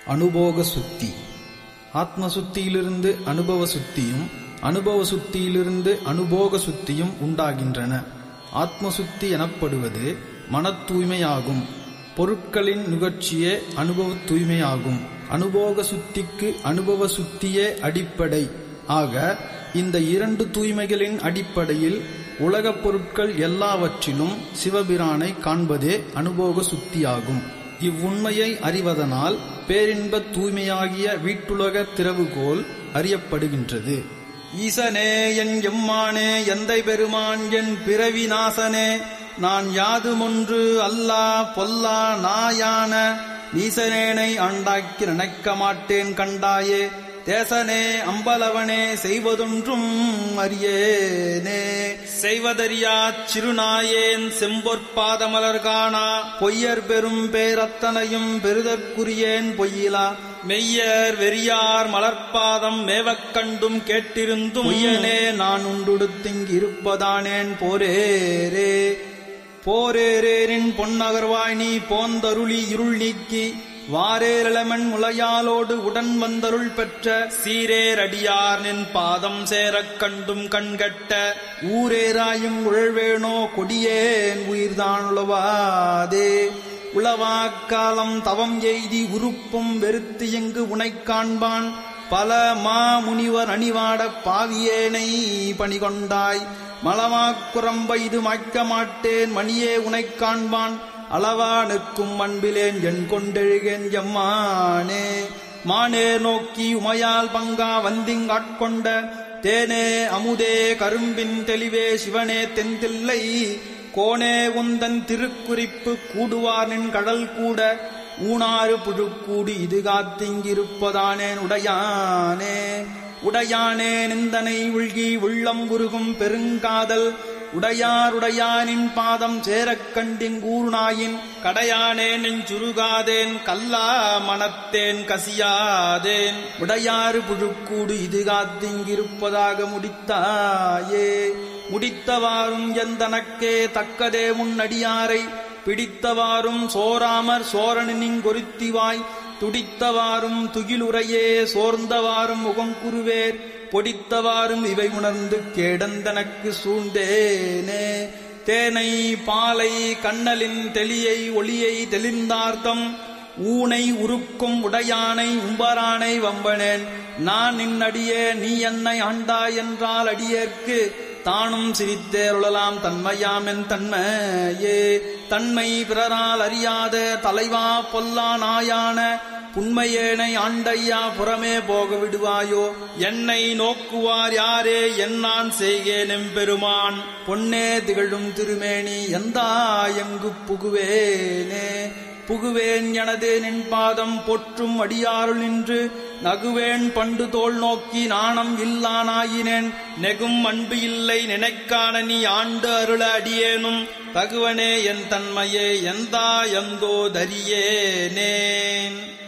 அனுபோக சுத்தி ஆத்ம சுத்தியிலிருந்து அனுபவ சுத்தியும் அனுபவ சுத்தியிலிருந்து அனுபோக சுத்தியும் உண்டாகின்றன ஆத்ம சுத்தி எனப்படுவது மனத் தூய்மையாகும் பொருட்களின் நுகர்ச்சியே அனுபவ தூய்மையாகும் அனுபோக சுத்திக்கு அனுபவ சுத்தியே அடிப்படை ஆக இந்த இரண்டு தூய்மைகளின் அடிப்படையில் உலகப் பொருட்கள் எல்லாவற்றிலும் சிவபிரானை காண்பதே அனுபோக சுத்தியாகும் இவ்வுண்மையை அறிவதனால் பேரின்பத் தூய்மையாகிய வீட்டுலக திறவுகோல் அறியப்படுகின்றது ஈசனே என் எம்மானே எந்தை பெருமான் என் பிறவி நாசனே நான் யாதுமொன்று அல்லா பொல்லா நாயான நீசனேனை ஆண்டாக்கி நினைக்க மாட்டேன் கண்டாயே தேசனே அம்பலவனே செய்வதொன்றும் அறியேனே செய்வதறியாச் சிறுநாயேன் செம்பொற்பாதமலர் காணா பொய்யர் பெரும் பேரத்தனையும் பெருதற்குரியேன் பொய்யிலா மெய்யர் வெறியார் மலர்பாதம் மேவக் கண்டும் கேட்டிருந்தும் பொய்யனே நான் உண்டுடுத்திங்கிருப்பதானேன் போரேரே போரேரேரின் பொன்னகர்வாய் நீ போந்தருளி இருள் நீக்கி வாரேரளமன் முளையாலோடு உடன் வந்தருள் பெற்ற சீரேரடியார் நின் பாதம் சேரக் கண்டும் கண்கட்ட ஊரேராயும் உழல்வேணோ கொடியேன் உயிர்தான் உளவாதே உளவாக்காலம் தவம் எய்தி உருப்பும் வெறுத்து எங்கு உனைக் காண்பான் பல மா முனிவர் அணிவாடப் பாவியேனை பணிகொண்டாய் மலமாக்குரம்ப இது மாய்க்க மாட்டேன் மணியே உனைக் காண்பான் அளவா நிற்கும் அன்பிலேன் என் கொண்டெழுகேன் எம்மானே மானே நோக்கி உமையால் பங்கா வந்திங்காட்கொண்ட தேனே அமுதே கரும்பின் தெளிவே சிவனே தென்தில்லை கோனே உந்தன் திருக்குறிப்பு கூடுவானின் கடல் கூட ஊனாறு புழுக்கூடு இது காத்திங்கிருப்பதானேன் உடையானே உடையானே நிந்தனை உள்கி உள்ளம் உருகும் பெருங்காதல் உடையாருடையானின் பாதம் சேரக் கண்டிங்கூர்நாயின் கடையானே நெஞ்சுருகாதேன் கல்லா மனத்தேன் கசியாதேன் உடையாறு புழுக்கூடு இது காத்திங்கிருப்பதாக முடித்தாயே முடித்தவாறும் எந்தனக்கே தக்கதே முன்னடியாரை பிடித்தவாறும் சோராமற் சோரனிங்கொருத்திவாய் துடித்தவாறும் துகிலுரையே சோர்ந்தவாறும் முகங்குருவேர் பொடித்தவாறும் இவை உணர்ந்து கேடந்தனக்கு சூழ்ந்தேனே தேனை பாலை கண்ணலின் தெளியை ஒளியை தெளிந்தார்த்தம் ஊனை உருக்கும் உடையானை உம்பரானை வம்பனேன் நான் நின்னடியே நீ என்னை ஆண்டாய் என்றால் அடியேற்கு தானும் சிரித்தேருளலாம் தன்மையாம் என் தன்மையே தன்மை பிறரால் அறியாத தலைவா பொல்லா நாயான புண்மையேனை ஆண்டையா புறமே போக விடுவாயோ என்னை நோக்குவார் யாரே என்னான் செய்கேன் எம்பெருமான் பொன்னே திகழும் திருமேனி எந்தா எங்கு புகுவேனே புகுவேன் எனதே நின் பாதம் பொற்றும் அடியாருள் நின்று நகுவேன் பண்டு தோல் நோக்கி நாணம் இல்லானாயினேன் நெகும் அன்பு இல்லை நினைக்கான நீ ஆண்டு அருள அடியேனும் தகுவனே என் தன்மையே எந்தா எந்தோ தரியேனேன்